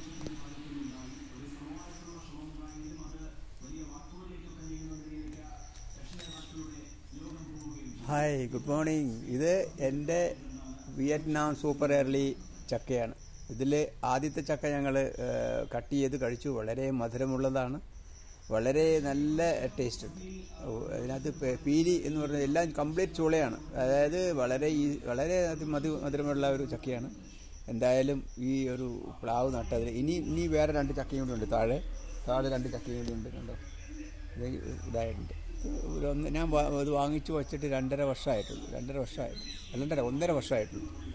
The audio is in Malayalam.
ഹായ് ഗുഡ് മോർണിംഗ് ഇത് എൻ്റെ വിയറ്റ്നാം സൂപ്പർ എയർലി ചക്കയാണ് ഇതിൽ ആദ്യത്തെ ചക്ക ഞങ്ങൾ കട്ട് ചെയ്ത് കഴിച്ചു വളരെ മധുരമുള്ളതാണ് വളരെ നല്ല ടേസ്റ്റ് ഉണ്ട് ഓ, അതിനകത്ത് പെ- പീലി എന്ന് പറഞ്ഞാൽ എല്ലാം കംപ്ലീറ്റ് ചുളയാണ് അതായത് വളരെ ഈ വളരെ അതി മധു മധുരമുള്ള ഒരു ചക്കയാണ് എന്തായാലും ഈ ഒരു പ്ലാവ് നട്ടതിൽ ഇനി ഇനി വേറെ രണ്ട് ചക്കയും കൂടി ഉണ്ട് താഴെ താഴെ രണ്ട് ചക്കയും കൂടി ഉണ്ട് കണ്ടോ ഇത് ഇതായിട്ടുണ്ട് ഒരു ഒന്ന് ഞാൻ വാ- ഇത് വാങ്ങിച്ചു വച്ചിട്ട് രണ്ടര വർഷമായിട്ടുള്ളൂ രണ്ടര വർഷമായിട്ടുള്ളൂ രണ്ടര ഒന്നര വർഷമായിട്ടുള്ളൂ